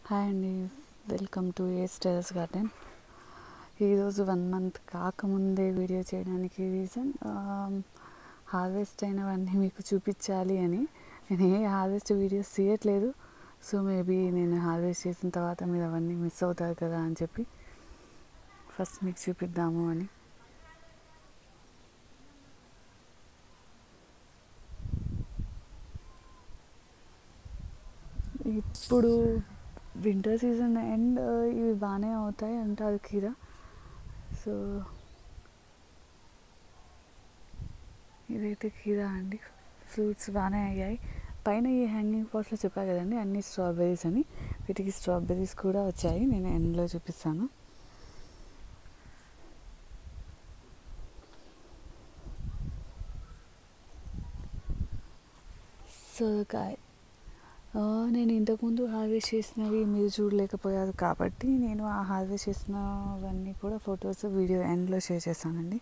Hi అండి welcome to A styles garden ఈరోజు one month కాకముందే వీడియో చేయడానికి రీజన్ హార్వెస్ట్ అయినవన్నీ మీకు చూపించాలి అని నేను ఏ హార్వెస్ట్ వీడియోస్ తీయట్లేదు సో మేబీ నేను హార్వెస్ట్ చేసిన తర్వాత మీరు అవన్నీ మిస్ అవుతారు కదా అని చెప్పి ఫస్ట్ మీకు చూపిద్దాము అని ఇప్పుడు వింటర్ సీజన్ అండ్ ఇవి బాగానే అవుతాయి అంటారు కీర సో ఇదైతే కీరా అండి ఫ్రూట్స్ బాగానే అయ్యాయి పైన ఈ హ్యాంగింగ్ పాట్స్లో చెప్పా కదండి అన్ని స్ట్రాబెర్రీస్ అని వీటికి స్ట్రాబెర్రీస్ కూడా వచ్చాయి నేను ఎండ్లో చూపిస్తాను సొరకాయ నేను ఇంతకుముందు హార్వెస్ట్ చేసినవి మీరు చూడలేకపోయారు కాబట్టి నేను ఆ హార్వెస్ట్ చేసినవన్నీ కూడా ఫొటోస్ వీడియో ఎండ్లో షేర్ చేస్తానండి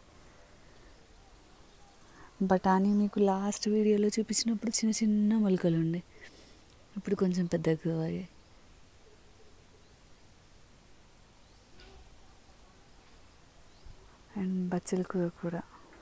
బఠానీ మీకు లాస్ట్ వీడియోలో చూపించినప్పుడు చిన్న చిన్న మొలకలు ఉండే ఇప్పుడు కొంచెం పెద్దగా అయ్యాయి అండ్ బచ్చల కూర కూడా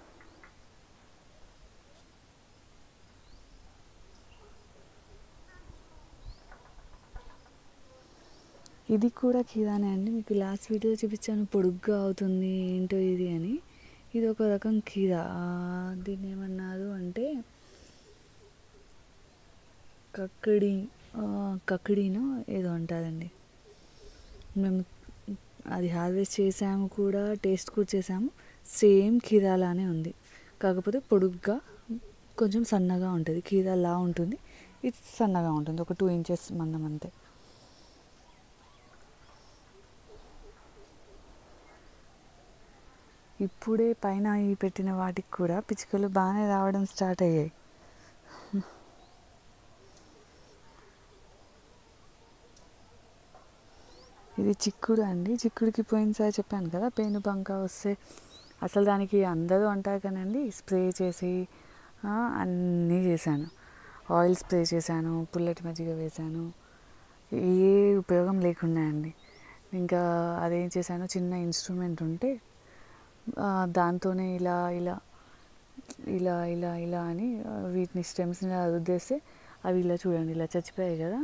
ఇది కూడా కీరానే అండి మీకు లాస్ట్ వీడియో చూపించాను పొడుగ్గా అవుతుంది ఏంటో ఇది అని ఇది ఒక రకం కీర దీన్ని ఏమన్నారు అంటే కక్కడి కక్కడినో ఏదో అంటారండి మేము అది హార్వెస్ట్ చేసాము కూడా టేస్ట్ కూడా చేసాము సేమ్ కీరాలానే ఉంది కాకపోతే పొడుగ్గా కొంచెం సన్నగా ఉంటుంది కీరాలా ఉంటుంది ఇది సన్నగా ఉంటుంది ఒక టూ ఇంచెస్ మందం అంతే ఇప్పుడే పైన ఈ పెట్టిన వాటికి కూడా పిచ్చుకలు బాగానే రావడం స్టార్ట్ అయ్యాయి ఇది చిక్కుడు అండి చిక్కుడికి పోయినసారి చెప్పాను కదా పేను బంక వస్తే అసలు దానికి అందరూ అంటారు కానండి స్ప్రే చేసి అన్నీ చేశాను ఆయిల్ స్ప్రే చేశాను పుల్లటి మజ్జిగ వేశాను ఏ ఉపయోగం లేకుండా అండి ఇంకా అదేం చేశాను చిన్న ఇన్స్ట్రుమెంట్ ఉంటే దాంతోనే ఇలా ఇలా ఇలా ఇలా ఇలా అని వీటిని స్టెమ్స్ని ఇలా రుద్దేస్తే అవి ఇలా చూడండి ఇలా చచ్చిపోయాయి కదా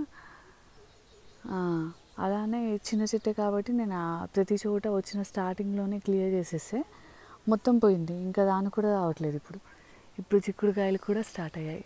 అలానే చిన్న చెట్టే కాబట్టి నేను ప్రతి చోట వచ్చిన స్టార్టింగ్లోనే క్లియర్ చేసేస్తే మొత్తం పోయింది ఇంకా దాని కూడా రావట్లేదు ఇప్పుడు ఇప్పుడు చిక్కుడుకాయలు కూడా స్టార్ట్ అయ్యాయి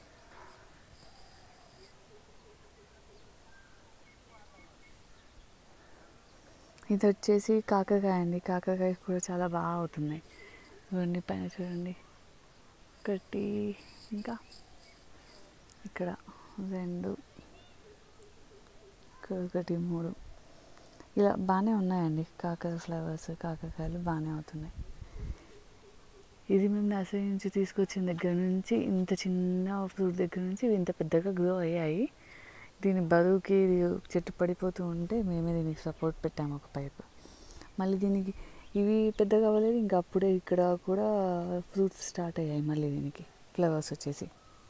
ఇది వచ్చేసి కాకరకాయ అండి కాకరకాయ కూడా చాలా బాగా అవుతున్నాయి ఇవన్నీ పైన చూడండి ఒకటి ఇంకా ఇక్కడ రెండు ఇక్కడ ఒకటి మూడు ఇలా బాగానే ఉన్నాయండి కాకర ఫ్లవర్స్ కాకరకాయలు బాగానే అవుతున్నాయి ఇది మేము నర్సరీ నుంచి తీసుకొచ్చిన దగ్గర నుంచి ఇంత చిన్న ఫ్రూట్ దగ్గర నుంచి ఇంత పెద్దగా గ్రో అయ్యాయి దీని బరువుకి చెట్టు పడిపోతూ ఉంటే మేమే దీనికి సపోర్ట్ పెట్టాము ఒక పైప్ మళ్ళీ దీనికి ఇవి పెద్దగా అవ్వలేదు ఇంకా అప్పుడే ఇక్కడ కూడా ఫ్రూట్స్ స్టార్ట్ అయ్యాయి మళ్ళీ దీనికి ఫ్లవర్స్ వచ్చేసి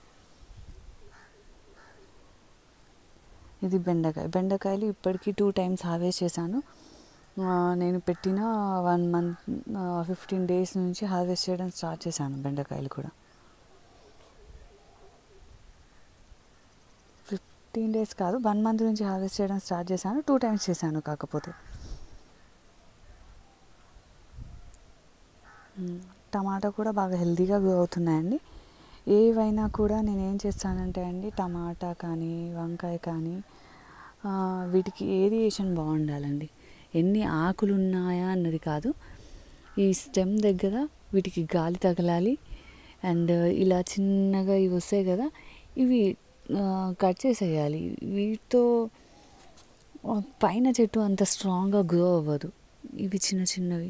ఇది బెండకాయ బెండకాయలు ఇప్పటికీ టూ టైమ్స్ హార్వెస్ట్ చేశాను నేను పెట్టిన వన్ మంత్ ఫిఫ్టీన్ డేస్ నుంచి హార్వెస్ట్ చేయడం స్టార్ట్ చేశాను బెండకాయలు కూడా ఫిఫ్టీన్ డేస్ కాదు వన్ మంత్ నుంచి హార్వెస్ట్ చేయడం స్టార్ట్ చేశాను టూ టైమ్స్ చేశాను కాకపోతే టమాటా కూడా బాగా హెల్తీగా గ్రో అవుతున్నాయండి ఏవైనా కూడా నేను ఏం చేస్తానంటే అండి టమాటా కానీ వంకాయ కానీ వీటికి ఏరియేషన్ బాగుండాలండి ఎన్ని ఆకులు ఉన్నాయా అన్నది కాదు ఈ స్టెమ్ దగ్గర వీటికి గాలి తగలాలి అండ్ ఇలా చిన్నగా ఇవి వస్తాయి కదా ఇవి కట్ చేసేయాలి వీటితో పైన చెట్టు అంత స్ట్రాంగ్గా గ్రో అవ్వదు ఇవి చిన్న చిన్నవి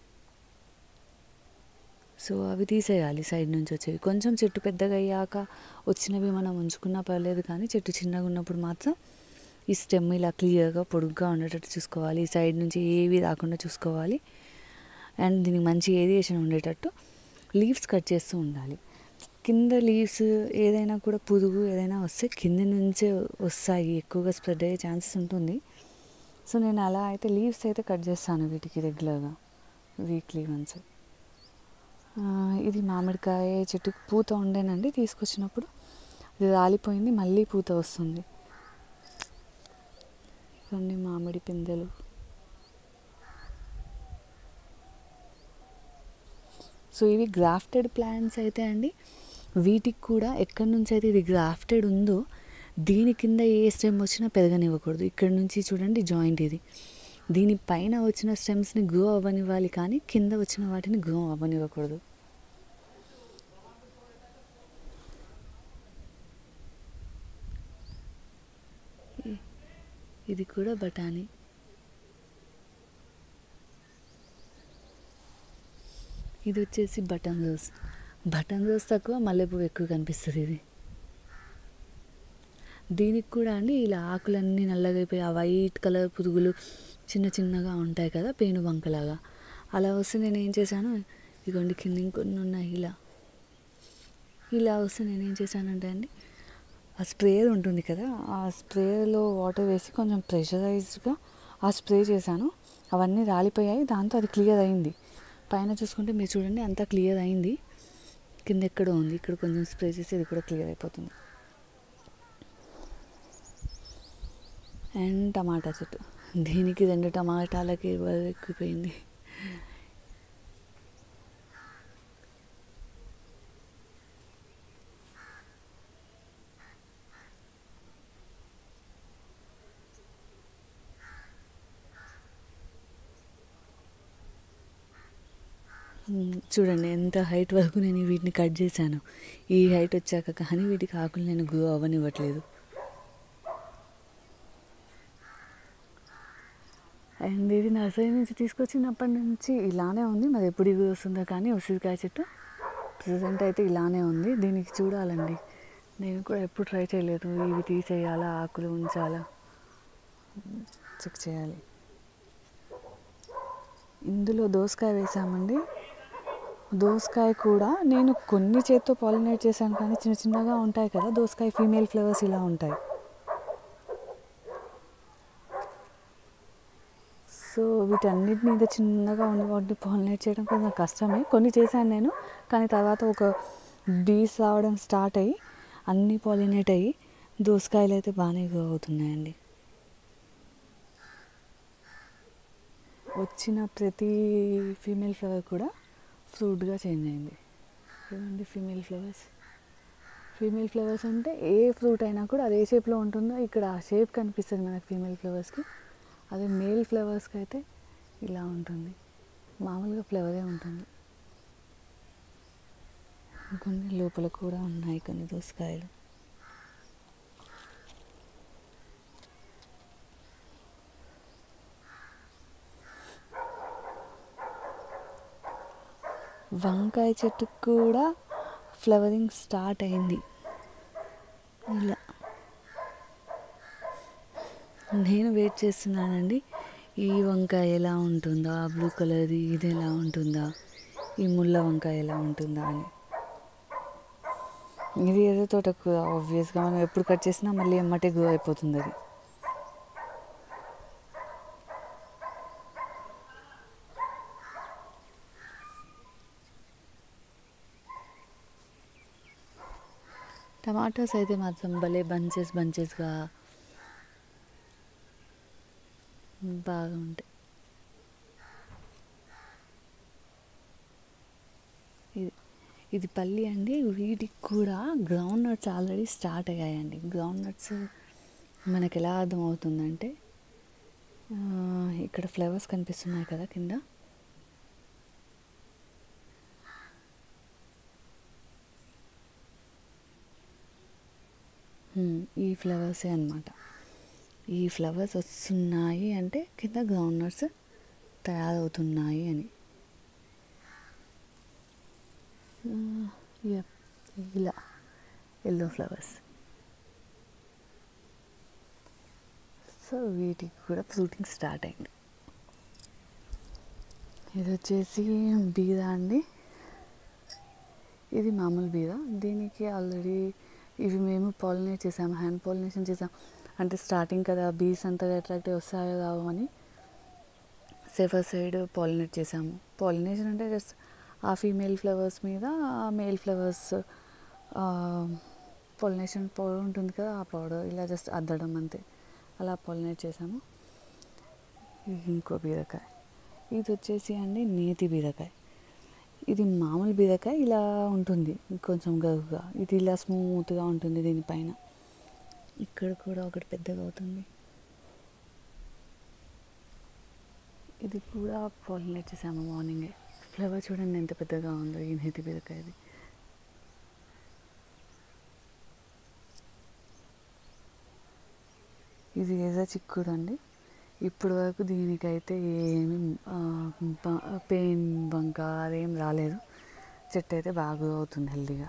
సో అవి తీసేయాలి సైడ్ నుంచి వచ్చేవి కొంచెం చెట్టు పెద్దగా అయ్యాక వచ్చినవి మనం ఉంచుకున్నా పర్లేదు కానీ చెట్టు చిన్నగా ఉన్నప్పుడు మాత్రం ఈ స్టెమ్ ఇలా క్లియర్గా పొడుగ్గా ఉండేటట్టు చూసుకోవాలి ఈ సైడ్ నుంచి ఏవి రాకుండా చూసుకోవాలి అండ్ దీనికి మంచి ఏరియేషన్ ఉండేటట్టు లీవ్స్ కట్ చేస్తూ ఉండాలి కింద లీవ్స్ ఏదైనా కూడా పురుగు ఏదైనా వస్తే కింద నుంచే వస్తాయి ఎక్కువగా స్ప్రెడ్ అయ్యే ఛాన్సెస్ ఉంటుంది సో నేను అలా అయితే లీవ్స్ అయితే కట్ చేస్తాను వీటికి రెగ్యులర్గా వీక్లీ వన్స్ ఇది మామిడికాయ చెట్టుకు పూత ఉండేనండి తీసుకొచ్చినప్పుడు ఇది రాలిపోయింది మళ్ళీ పూత వస్తుంది కొన్ని మామిడి పిందెలు సో ఇవి గ్రాఫ్టెడ్ ప్లాంట్స్ అయితే అండి వీటికి కూడా ఎక్కడి నుంచి అయితే ఇది గ్రాఫ్టెడ్ ఉందో దీని కింద ఏ స్టెమ్ వచ్చినా పెరగనివ్వకూడదు ఇక్కడ నుంచి చూడండి జాయింట్ ఇది దీనిపైన వచ్చిన స్టెమ్స్ని గ్రో అవ్వనివ్వాలి కానీ కింద వచ్చిన వాటిని గ్రో అవ్వనివ్వకూడదు ఇ- ఇది కూడా బఠానీ ఇది వచ్చేసి బటన్ రోజ్ బటన్ రోజ్ తక్కువ మల్లెపువ్వు ఎక్కువ కనిపిస్తుంది ఇది దీనికి కూడా అండి ఇలా ఆకులన్నీ నల్లగా అయిపోయి ఆ వైట్ కలర్ పురుగులు చిన్న చిన్నగా ఉంటాయి కదా పేను బంకలాగా అలా వస్తే నేను ఏం చేశాను ఇదిగోండి కింద ఇంకొన్ని ఉన్నాయి ఇలా ఇలా వస్తే నేను ఏం చేశానంటే అండి ఆ స్ప్రేయర్ ఉంటుంది కదా ఆ స్ప్రేలో వాటర్ వేసి కొంచెం ప్రెషరైజ్డ్గా ఆ స్ప్రే చేశాను అవన్నీ రాలిపోయాయి దాంతో అది క్లియర్ అయింది పైన చూసుకుంటే మీరు చూడండి అంతా క్లియర్ అయింది కింద ఎక్కడో ఉంది ఇక్కడ కొంచెం స్ప్రే చేసి ఇది కూడా క్లియర్ అయిపోతుంది అండ్ టమాటా చెట్టు దీనికి రెండు టమాటాలకి ఎక్కిపోయింది మ్మ్. చూడండి ఎంత హైట్ వరకు నేను వీటిని కట్ చేశాను ఈ హైట్ వచ్చాక కానీ వీటికి ఆకులు నేను గ్రో అవ్వనివ్వట్లేదు అండ్ ఇది నర్సరీ నుంచి తీసుకొచ్చినప్పటి నుంచి ఇలానే ఉంది మరి ఎప్పుడు ఇది వస్తుందో కానీ ఉసిరికాయ చెట్టు ప్రజెంట్ అయితే ఇలానే ఉంది దీనికి చూడాలండి నేను కూడా ఎప్పుడు ట్రై చేయలేదు ఇవి తీసేయాలా ఆకులు ఉంచాలా చెక్ చేయాలి ఇందులో దోసకాయ వేసామండి దోసకాయ కూడా నేను కొన్ని చేత్తో పాలినేట్ చేశాను కానీ చిన్న చిన్నగా ఉంటాయి కదా దోసకాయ ఫీమేల్ ఫ్లవర్స్ ఇలా ఉంటాయి సో వీటన్నిటి మీద చిన్నగా ఉండి వాటిని పాలినేట్ చేయడం కొంచెం కష్టమే కొన్ని చేశాను నేను కానీ తర్వాత ఒక బీస్ రావడం స్టార్ట్ అయ్యి అన్నీ పాలినేట్ అయ్యి దోసకాయలు అయితే బాగానే గ్రో అవుతున్నాయండి వచ్చిన ప్రతి ఫీమేల్ ఫ్లవర్ కూడా ఫ్రూట్గా చేంజ్ అయింది చూడండి ఫీమేల్ ఫ్లవర్స్ ఫీమేల్ ఫ్లవర్స్ అంటే ఏ ఫ్రూట్ అయినా కూడా అదే షేప్లో ఉంటుందో ఇక్కడ ఆ షేప్ కనిపిస్తుంది మనకి ఫీమేల్ ఫ్లవర్స్కి అదే మేల్ ఫ్లవర్స్కి అయితే ఇలా ఉంటుంది మామూలుగా ఫ్లవరే ఉంటుంది కొన్ని లోపల కూడా ఉన్నాయి కొన్ని దోసకాయలు వంకాయ చెట్టుకు కూడా ఫ్లవరింగ్ స్టార్ట్ అయింది ఇలా నేను వెయిట్ చేస్తున్నానండి ఈ వంకాయ ఎలా ఉంటుందా బ్లూ కలర్ది ఇది ఎలా ఉంటుందా ఈ ముళ్ళ వంకాయ ఎలా ఉంటుందా అని ఇది ఏదో తోటకూర ఆబ్వియస్గా మనం ఎప్పుడు కట్ చేసినా మళ్ళీ ఎమ్మటే గ్రో అయిపోతుంది అది టమాటాస్ అయితే మాత్రం భలే బంచెస్ బంచెస్గా బాగా ఉంటాయి ఇది ఇది పల్లి అండి వీటికి కూడా గ్రౌండ్ నట్స్ ఆల్రెడీ స్టార్ట్ అయ్యాయండి గ్రౌండ్ నట్స్ మనకి ఎలా అర్థమవుతుందంటే ఆ, ఇక్కడ ఫ్లవర్స్ కనిపిస్తున్నాయి కదా కింద హ్మ్, ఈ ఫ్లవర్సే అన్నమాట ఈ ఫ్లవర్స్ వస్తున్నాయి అంటే కింద గ్రౌండ్ నట్స్ తయారవుతున్నాయి అని ఆ, యప్, ఇలా ఎల్లో ఫ్లవర్స్ సో వీటికి కూడా ఫ్రూటింగ్ స్టార్ట్ అయింది ఇది వచ్చేసి బీద అండి ఇది మామూలు బీద దీనికి ఆల్రెడీ ఇవి మేము పాలినేట్ చేసాము హ్యాండ్ పాలినేషన్ చేసాం అంటే స్టార్టింగ్ కదా బీస్ అంతగా అట్రాక్టివ్ వస్తాయో రావో అని సెఫర్ సైడ్ పాలినేట్ చేసాము పాలినేషన్ అంటే జస్ట్ ఆ ఫీమేల్ ఫ్లవర్స్ మీద ఆ మేల్ ఫ్లవర్స్ పాలినేషన్ పౌడర్ ఉంటుంది కదా ఆ పౌడర్ ఇలా జస్ట్ అద్దడం అంతే అలా పాలినేట్ చేసాము ఇది ఇంకో బీరకాయ ఇది వచ్చేసి అండి నేతి బీరకాయ ఇది మామూలు బీరకాయ ఇలా ఉంటుంది కొంచెం గరుగ్గా ఇది ఇలా స్మూత్గా ఉంటుంది దీనిపైన ఇక్కడ కూడా ఒకటి పెద్దగా అవుతుంది ఇది కూడా పాలినేట్ చేసాము మార్నింగే ఫ్లవర్ చూడండి ఎంత పెద్దగా ఉందో ఈ నేతి బీరకాయది ఇది ఏదో చిక్కుడు అండి ఇప్పటి వరకు దీనికైతే ఏమి పెయిన్ బంక అదేం రాలేదు చెట్టు అయితే బాగా అవుతుంది హెల్దీగా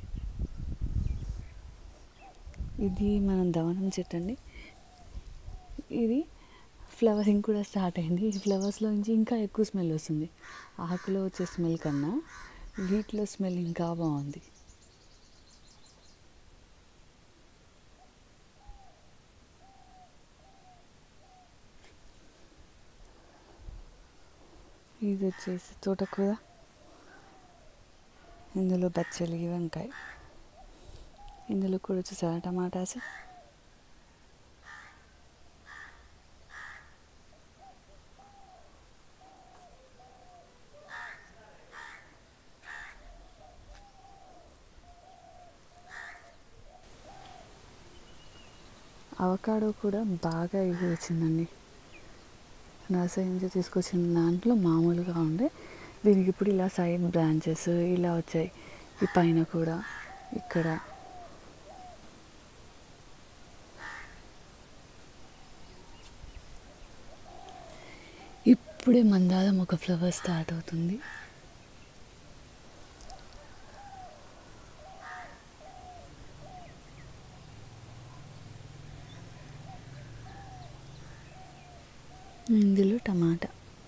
ఇది మనం దవనం చెట్టు అండి ఇది ఫ్లవరింగ్ కూడా స్టార్ట్ అయింది ఈ ఫ్లవర్స్లో నుంచి ఇంకా ఎక్కువ స్మెల్ వస్తుంది ఆకులో వచ్చే స్మెల్ కన్నా వీటిలో స్మెల్ ఇంకా బాగుంది ఇది వచ్చేసి తోటకూర ఇందులో బచ్చలి వంకాయ ఇందులో కూడా వచ్చేసారా టమాటాస్ అవకాడో కూడా బాగా ఇది వచ్చిందండి నర్సరీ నుంచి తీసుకొచ్చిన దాంట్లో మామూలుగా ఉండే దీనికి ఇప్పుడు ఇలా సైడ్ బ్రాంచెస్ ఇలా వచ్చాయి ఈ పైన కూడా ఇక్కడ ఇప్పుడే మందారం ఒక ఫ్లవర్ స్టార్ట్ అవుతుంది ఇందులో టమాటా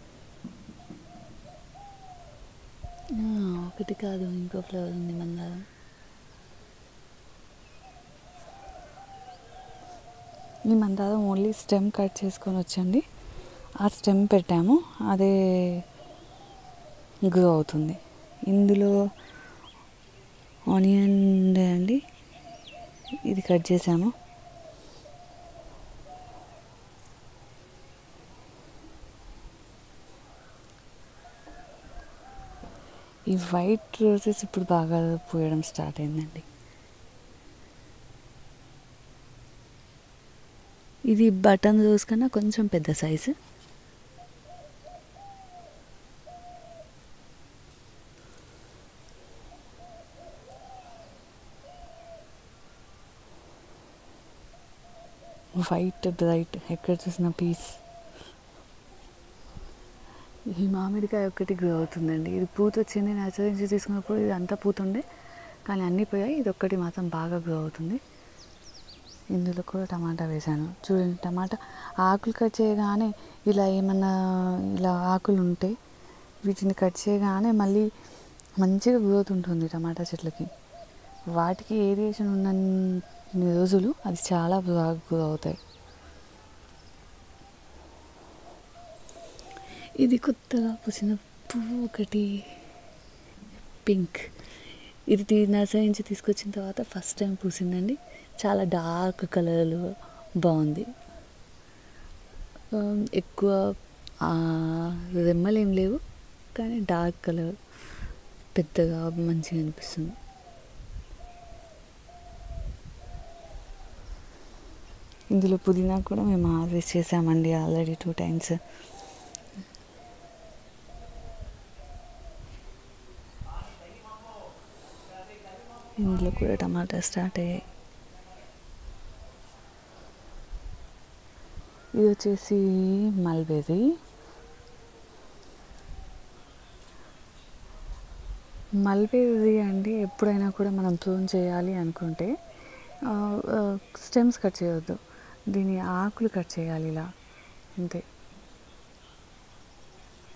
ఆ, ఒకటి కాదు ఇంకో ఫ్లేవర్ ఉంది మందారం ఈ మందారం ఓన్లీ స్టెమ్ కట్ చేసుకొని వచ్చండి ఆ స్టెమ్ పెట్టాము అదే గ్రో అవుతుంది ఇందులో ఆనియన్ అండి ఇది కట్ చేసాము ఈ వైట్ రోజెస్ ఇప్పుడు బాగా పూయడం స్టార్ట్ అయిందండి ఇది బటన్ రోజ్ కన్నా కొంచెం పెద్ద సైజు వైట్ బ్రైట్ ఎక్కడ చూసిన పీస్ ఈ మామిడికాయ ఒక్కటి గ్రో అవుతుందండి ఇది పూత వచ్చింది నర్సరీ నుంచి తీసుకున్నప్పుడు ఇది అంతా పూత ఉండే కానీ అన్నీ పోయాయి ఇది ఒక్కటి మాత్రం బాగా గ్రో అవుతుంది ఇందులో కూడా టమాటా వేశాను చూడండి టమాటా ఆకులు కట్ చేయగానే ఇలా ఏమన్నా ఇలా ఆకులు ఉంటే వీటిని కట్ చేయగానే మళ్ళీ మంచిగా గ్రోత్ ఉంటుంది టమాటా చెట్లకి వాటికి ఏరియేషన్ ఉన్న రోజులు అది చాలా బాగా గ్రో అవుతాయి ఇది కొత్తగా పూసిన పువ్వు ఒకటి పింక్ ఇది తీ- నర్సరీ నుంచి తీసుకొచ్చిన తర్వాత ఫస్ట్ టైం పూసిందండి చాలా డార్క్ కలర్లో బాగుంది ఆ, ఎక్కువ ఆ, రెమ్మలు ఏం లేవు కానీ డార్క్ కలర్ పెద్దగా మంచిగా అనిపిస్తుంది ఇందులో పుదీనా కూడా మేము హార్వెస్ట్ చేసామండి ఆల్రెడీ టూ టైమ్స్ ఇందులో కూడా టమాటా స్టార్ట్ అయ్యాయి ఇది వచ్చేసి మల్బెర్రీ మల్బెర్రీ అండి ఎప్పుడైనా కూడా మనం ప్రూన్ చేయాలి అనుకుంటే స్టెమ్స్ కట్ చేయొద్దు దీని ఆకులు కట్ చేయాలి ఇలా అంతే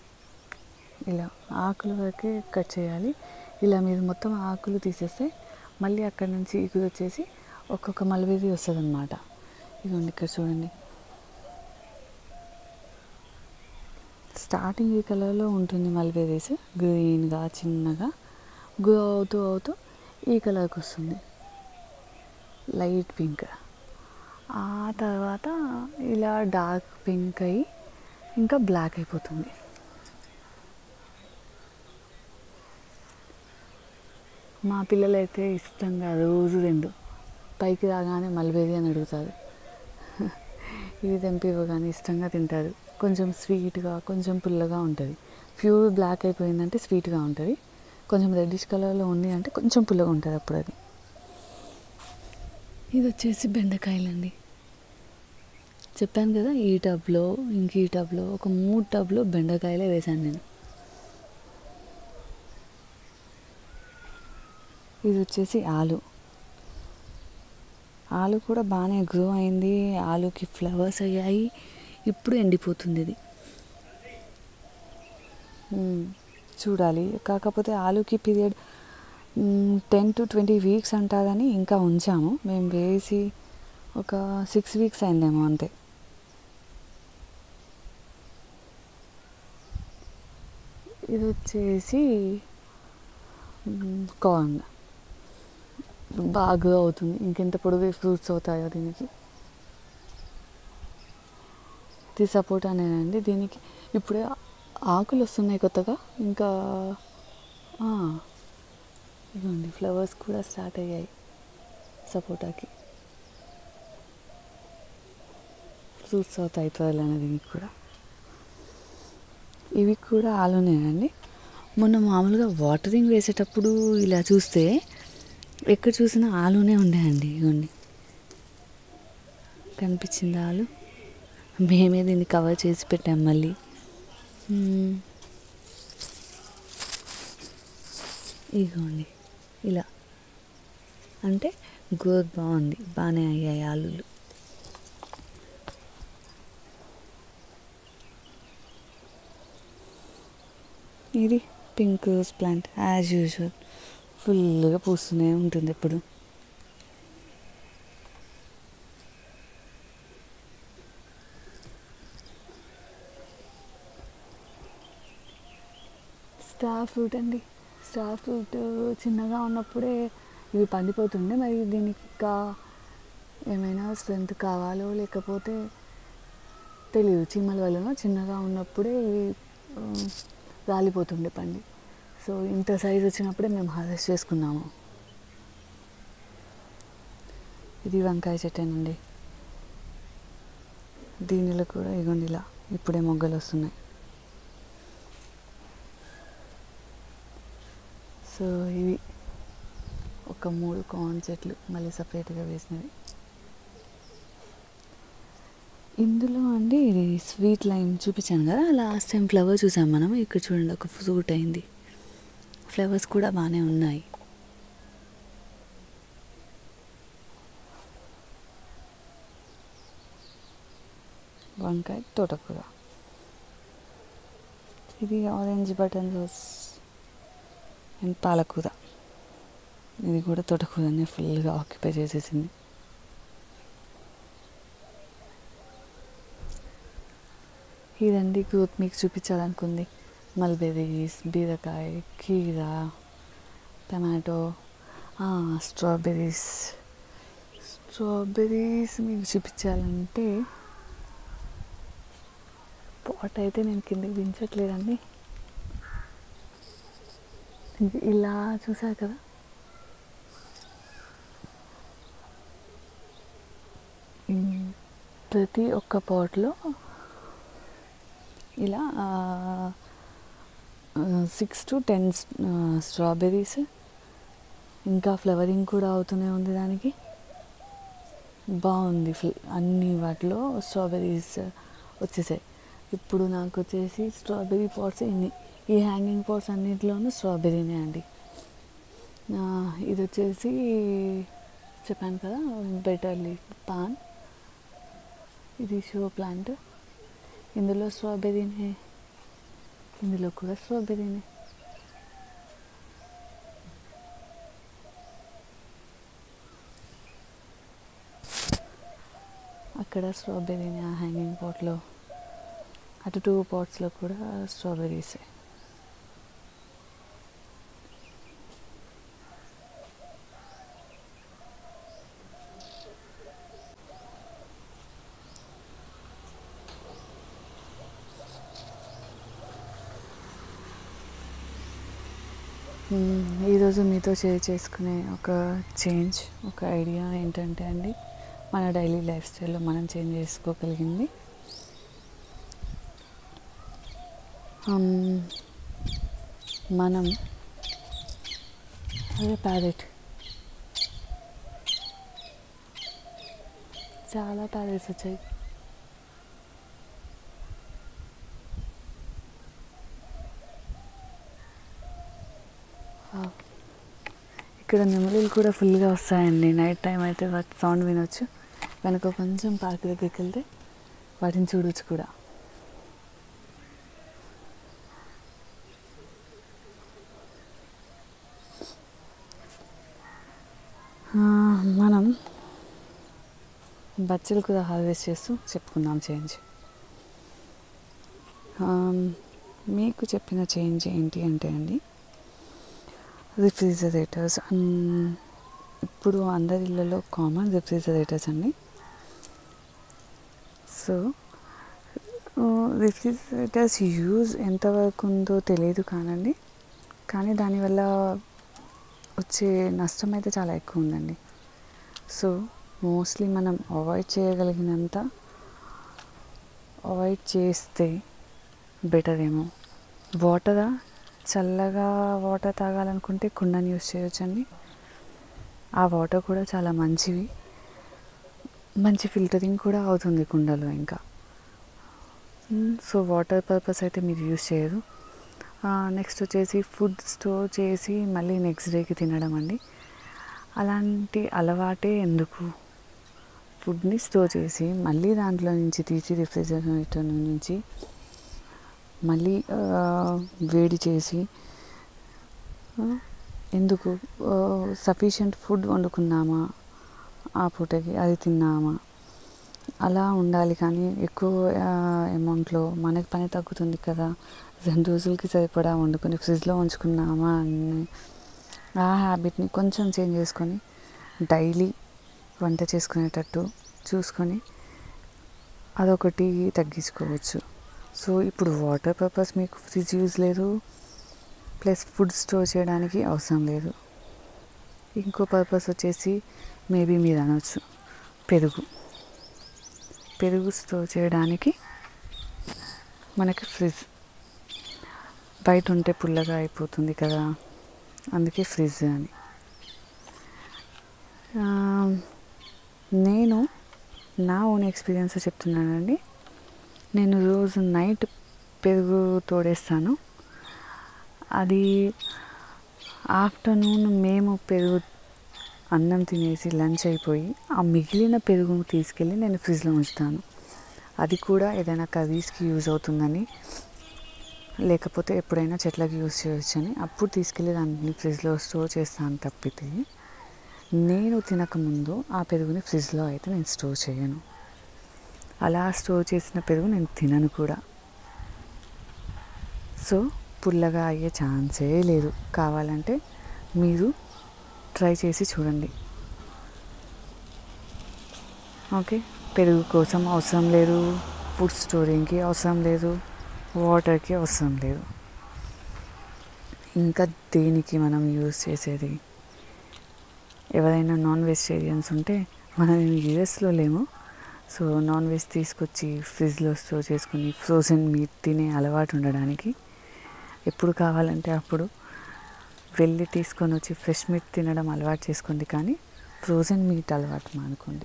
ఇలా ఆకులు వరకే కట్ చేయాలి ఇలా మీరు మొత్తం ఆకులు తీసేస్తే మళ్ళీ అక్కడ నుంచి ఇది వచ్చేసి ఒక్కొక్క మల్బెర్రీ వస్తుంది అనమాట ఇదిగోండి ఇక్కడ చూడండి స్టార్టింగ్ ఈ కలర్లో ఉంటుంది మల్బెర్రీస్ గ్రీన్గా చిన్నగా గ్రో అవుతూ అవుతూ ఈ కలర్కి వస్తుంది లైట్ పింక్ ఆ తర్వాత ఇలా డార్క్ పింక్ అయ్యి ఇంకా బ్లాక్ అయిపోతుంది మా పిల్లలైతే ఇష్టంగా రోజు రెండు పైకి రాగానే మల్బెర్రీ అని అడుగుతారు ఇది తెంపి ఇవ్వగానే ఇష్టంగా తింటారు కొంచెం స్వీట్గా కొంచెం పుల్లగా ఉంటుంది ప్యూర్ బ్లాక్ అయిపోయిందంటే స్వీట్గా ఉంటుంది కొంచెం రెడ్డిష్ కలర్లో ఉంది అంటే కొంచెం పుల్లగా ఉంటుంది అప్పుడు అది ఇది వచ్చేసి బెండకాయలండి చెప్పాను కదా ఈ టబ్లో ఇంక ఈ టబ్లో ఒక మూడు టబ్లో బెండకాయలే వేశాను నేను ఇది వచ్చేసి ఆలు ఆలు కూడా బాగానే గ్రో అయింది ఆలుకి ఫ్లవర్స్ అయ్యాయి ఇప్పుడు ఎండిపోతుంది ఇది మ్మ్. చూడాలి కాకపోతే ఆలుకి period ten to twenty weeks అంటారని ఇంకా ఉంచాము మేము వేసి ఒక సిక్స్ వీక్స్ అయిందేమో అంతే ఇది వచ్చేసి కార్న్ బాగా అవుతుంది ఇంకెంత పొడుగు ఫ్రూట్స్ అవుతాయో దీనికి ఇది సపోటానేనండి దీనికి ఇప్పుడే ఆకులు వస్తున్నాయి కొత్తగా ఇంకా ఆ, ఇదిగోండి ఫ్లవర్స్ కూడా స్టార్ట్ అయ్యాయి సపోటాకి ఫ్రూట్స్ అవుతాయి త్వరలోనే దీనికి కూడా ఇవి కూడా ఆలునేనండి మొన్న మామూలుగా వాటరింగ్ వేసేటప్పుడు ఇలా చూస్తే ఎక్కడ చూసినా ఆలునే ఉండేయండి ఇవ్వండి కనిపించింది ఆలు మేమే దీన్ని కవర్ చేసి పెట్టాం మళ్ళీ మ్మ్. ఇదిగోండి ఇలా అంటే గ్రోత్ బాగుంది బాగానే అయ్యాయి ఆలులు ఇది pink rose plant as usual ఫుల్గా పూస్తూనే ఉంటుంది ఎప్పుడు స్టార్ ఫ్రూట్ అండి స్టార్ ఫ్రూట్ చిన్నగా ఉన్నప్పుడే ఇవి పండిపోతుండే మరి దీనికి ఇంకా ఏమైనా స్ట్రెంత్ కావాలో లేకపోతే తెలియదు చీమల వలన చిన్నగా ఉన్నప్పుడే ఇవి ఆ, రాలిపోతుండే పండి సో ఇంత సైజ్ వచ్చినప్పుడే మేము హార్వెస్ట్ చేసుకున్నాము ఇది వంకాయ చెట్టేనండి దీనిలో కూడా ఇగోండి ఇలా ఇప్పుడే మొగ్గలు వస్తున్నాయి సో ఇవి ఒక మూడు కార్న్ చెట్లు మళ్ళీ సపరేట్గా వేసినవి ఇందులో అండి ఇది స్వీట్ లైమ్ చూపించాను కదా లాస్ట్ టైం ఫ్లవర్ చూసాం మనం ఇక్కడ చూడండి ఒక ఫ్రూట్ అయింది ఫ్లవర్స్ కూడా బాగానే ఉన్నాయి వంకాయ తోటకూర ఇది ఆరెంజ్ బటన్ రోస్ అండ్ పాలకూర ఇది కూడా తోటకూరనే ఫుల్గా ఆక్యుపై చేసేసింది ఇదండి గ్రోత్ మీకు చూపించాలనుకుంది మల్బెర్రీస్ బీరకాయ కీరా టమాటో స్ట్రాబెర్రీస్ స్ట్రాబెర్రీస్ మీకు చూపించాలంటే పాట్ అయితే నేను కిందకి దించట్లేదండి ఇది ఇలా చూసారు కదా ఉమ్, ప్రతి ఒక్క పాట్లో ఇలా సిక్స్ టు టెన్ స్ట్రాబెర్రీస్ ఇంకా ఫ్లవరింగ్ కూడా అవుతూనే ఉంది దానికి బాగుంది ఫ్ల- అన్ని వాటిలో స్ట్రాబెర్రీస్ వచ్చేసాయి ఇప్పుడు నాకు వచ్చేసి స్ట్రాబెర్రీ పాట్స్ ఇన్ని ఈ హ్యాంగింగ్ పాట్స్ అన్నింటిలోనూ స్ట్రాబెర్రీనే అండి ఆ, ఇది వచ్చేసి చెప్పాను కదా బెటర్ లీఫ్ పాన్ ఇది షో ప్లాంట్ ఇందులో స్ట్రాబెర్రీనే ఇందులో కూడా స్ట్రాబెర్రీనే అక్కడ స్ట్రాబెర్రీని ఆ హ్యాంగింగ్ పాట్లో అటు టూ పాట్స్లో కూడా స్ట్రాబెర్రీస్ ఈరోజు మీతో షేర్ చేసుకునే ఒక చేంజ్ ఒక ఐడియా ఏంటంటే అండి మన డైలీ లైఫ్ స్టైల్లో మనం చేంజ్ చేసుకోగలిగింది Um, మనం అదే ప్యారెట్ చాలా ప్యారెట్స్ వచ్చాయి Wow. ఇక్కడ నెమలీలు కూడా ఫుల్గా వస్తాయండి నైట్ టైం అయితే వాటి సౌండ్ వినొచ్చు వెనక కొంచెం పార్క్ దగ్గరికి వెళ్తే వాటిని చూడొచ్చు కూడా ఆ, మనం బచ్చలు కూడా హార్వెస్ట్ చేస్తూ చెప్పుకుందాం చేంజ్ మీకు చెప్పిన చేంజ్ ఏంటి అంటే అండి రిఫ్రిజరేటర్స్ ఇప్పుడు అందరి ఇళ్ళలో కామన్ రిఫ్రిజరేటర్స్ అండి సో రిఫ్రిజరేటర్స్ యూజ్ ఎంతవరకు ఉందో తెలియదు కానండి కానీ దానివల్ల వచ్చే నష్టం అయితే చాలా ఎక్కువ ఉందండి సో మోస్ట్లీ మనం అవాయిడ్ చేయగలిగినంత అవాయిడ్ చేస్తే బెటర్ ఏమో వాటరా చల్లగా వాటర్ తాగాలనుకుంటే కుండని యూస్ చేయొచ్చండి ఆ వాటర్ కూడా చాలా మంచివి మంచి ఫిల్టరింగ్ కూడా అవుతుంది కుండలో ఇంకా సో వాటర్ పర్పస్ అయితే మీరు యూస్ చేయరు నెక్స్ట్ వచ్చేసి ఫుడ్ స్టోర్ చేసి మళ్ళీ నెక్స్ట్ డేకి తినడం అండి అలాంటి అలవాటే ఎందుకు ఫుడ్ని స్టోర్ చేసి మళ్ళీ దాంట్లో నుంచి తీసి రిఫ్రిజరేటర్ నుంచి మళ్ళీ ఆ, వేడి చేసి ఆ, ఎందుకు సఫిషియంట్ ఫుడ్ వండుకున్నామా ఆ పూటకి అది తిన్నామా అలా ఉండాలి కానీ ఎక్కువ అమౌంట్లో మనకి పని తగ్గుతుంది కదా రెండు రోజులకి సరిపడా వండుకొని ఫ్రిడ్జ్లో ఉంచుకున్నామా అని ఆ హ్యాబిట్ని కొంచెం చేంజ్ చేసుకొని డైలీ వంట చేసుకునేటట్టు చూసుకొని అదొకటి తగ్గించుకోవచ్చు సో ఇప్పుడు వాటర్ పర్పస్ మీకు ఫ్రిడ్జ్ యూజ్ లేదు ప్లస్ ఫుడ్ స్టోర్ చేయడానికి అవసరం లేదు ఇంకో పర్పస్ వచ్చేసి మేబీ మీరు అనొచ్చు పెరుగు పెరుగు స్టోర్ చేయడానికి మనకి ఫ్రిడ్జ్ బయట ఉంటే పుల్లగా అయిపోతుంది కదా అందుకే ఫ్రిడ్జ్ అని ఆ, నేను నా ఓన్ ఎక్స్పీరియన్స్ చెప్తున్నానండి నేను రోజు నైట్ పెరుగు తోడేస్తాను అది ఆఫ్టర్నూన్ మేము పెరుగు అన్నం తినేసి లంచ్ అయిపోయి ఆ మిగిలిన పెరుగును తీసుకెళ్ళి నేను ఫ్రిడ్జ్లో ఉంచుతాను అది కూడా ఏదైనా కర్రీస్కి యూజ్ అవుతుందని లేకపోతే ఎప్పుడైనా చెట్లకి యూజ్ చేయొచ్చని అప్పుడు తీసుకెళ్ళి దాన్ని ఫ్రిడ్జ్లో స్టోర్ చేస్తాను తప్పితే నేను తినకముందు ఆ పెరుగుని ఫ్రిడ్జ్లో అయితే నేను స్టోర్ చేయను అలా స్టోర్ చేసిన పెరుగు నేను తినను కూడా సో పుల్లగా అయ్యే ఛాన్సే లేదు కావాలంటే మీరు ట్రై చేసి చూడండి ఓకే పెరుగు కోసం అవసరం లేదు ఫుడ్ స్టోరింగ్కి అవసరం లేదు వాటర్కి అవసరం లేదు ఇంకా దేనికి మనం యూజ్ చేసేది ఎవరైనా నాన్ వెజిటేరియన్స్ ఉంటే మనం యూఎస్లో లేము సో నాన్ వెజ్ తీసుకొచ్చి ఫ్రిడ్జ్లో స్టోర్ చేసుకుని ఫ్రోజన్ మీట్ తినే అలవాటు ఉండడానికి ఎప్పుడు కావాలంటే అప్పుడు వెళ్ళి తీసుకొని వచ్చి ఫ్రెష్ మీట్ తినడం అలవాటు చేసుకోండి కానీ ఫ్రోజన్ మీట్ అలవాటు మానుకోండి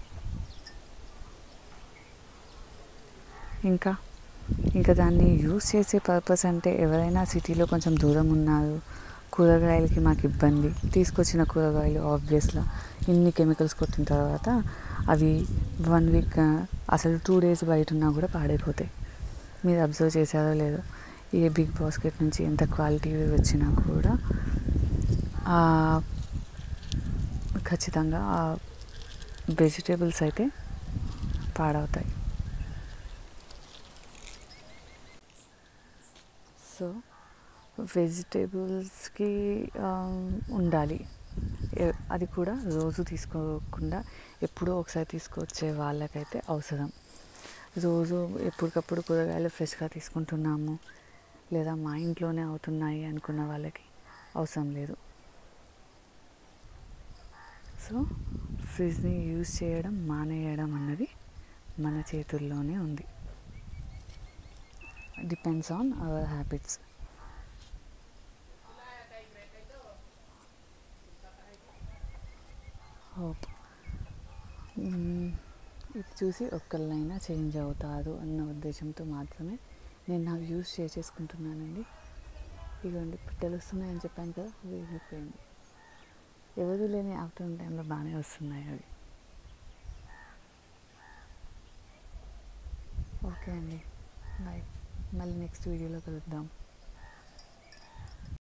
ఇంకా ఇంకా దాన్ని యూస్ చేసే పర్పస్ అంటే ఎవరైనా సిటీలో కొంచెం దూరం ఉన్నారు కూరగాయలకి మాకు ఇబ్బంది తీసుకొచ్చిన కూరగాయలు ఆబ్వియస్గా ఇన్ని కెమికల్స్ కొట్టిన తర్వాత అవి వన్ వీక్ అసలు టూ డేస్ బయట ఉన్నా కూడా పాడైపోతాయి మీరు అబ్జర్వ్ చేశారో లేదో ఏ బిగ్ బాస్కెట్ నుంచి ఎంత క్వాలిటీ వచ్చినా కూడా ఆ ఖచ్చితంగా ఆ వెజిటేబుల్స్ అయితే పాడవుతాయి సో వెజిటేబుల్స్కి ఉండాలి ఎ- అది కూడా రోజు తీసుకోకుండా ఎప్పుడో ఒకసారి తీసుకొచ్చే వాళ్ళకైతే అవసరం రోజు ఎప్పటికప్పుడు కూరగాయలు ఫ్రెష్గా తీసుకుంటున్నాము లేదా మా ఇంట్లోనే అవుతున్నాయి అనుకున్న వాళ్ళకి అవసరం లేదు సో ఫ్రిడ్జ్ని యూజ్ చేయడం మానేయడం అన్నది మన చేతుల్లోనే ఉంది depends on our habits hope ఇది చూసి ఒక్కళ్ళైనా చేంజ్ అవుతారు అన్న ఉద్దేశంతో మాత్రమే నేను నా వ్యూస్ షేర్ చేసుకుంటున్నానండి ఇదిగోండి పిట్టలు వస్తున్నాయని చెప్పాను కదా వెళ్ళిపోయింది ఎవరు లేని ఆఫ్టర్నూన్ టైంలో బాగానే వస్తున్నాయి అవి ఓకే అండి బాయ్ మళ్ళీ నెక్స్ట్ వీడియోలో కలుద్దాం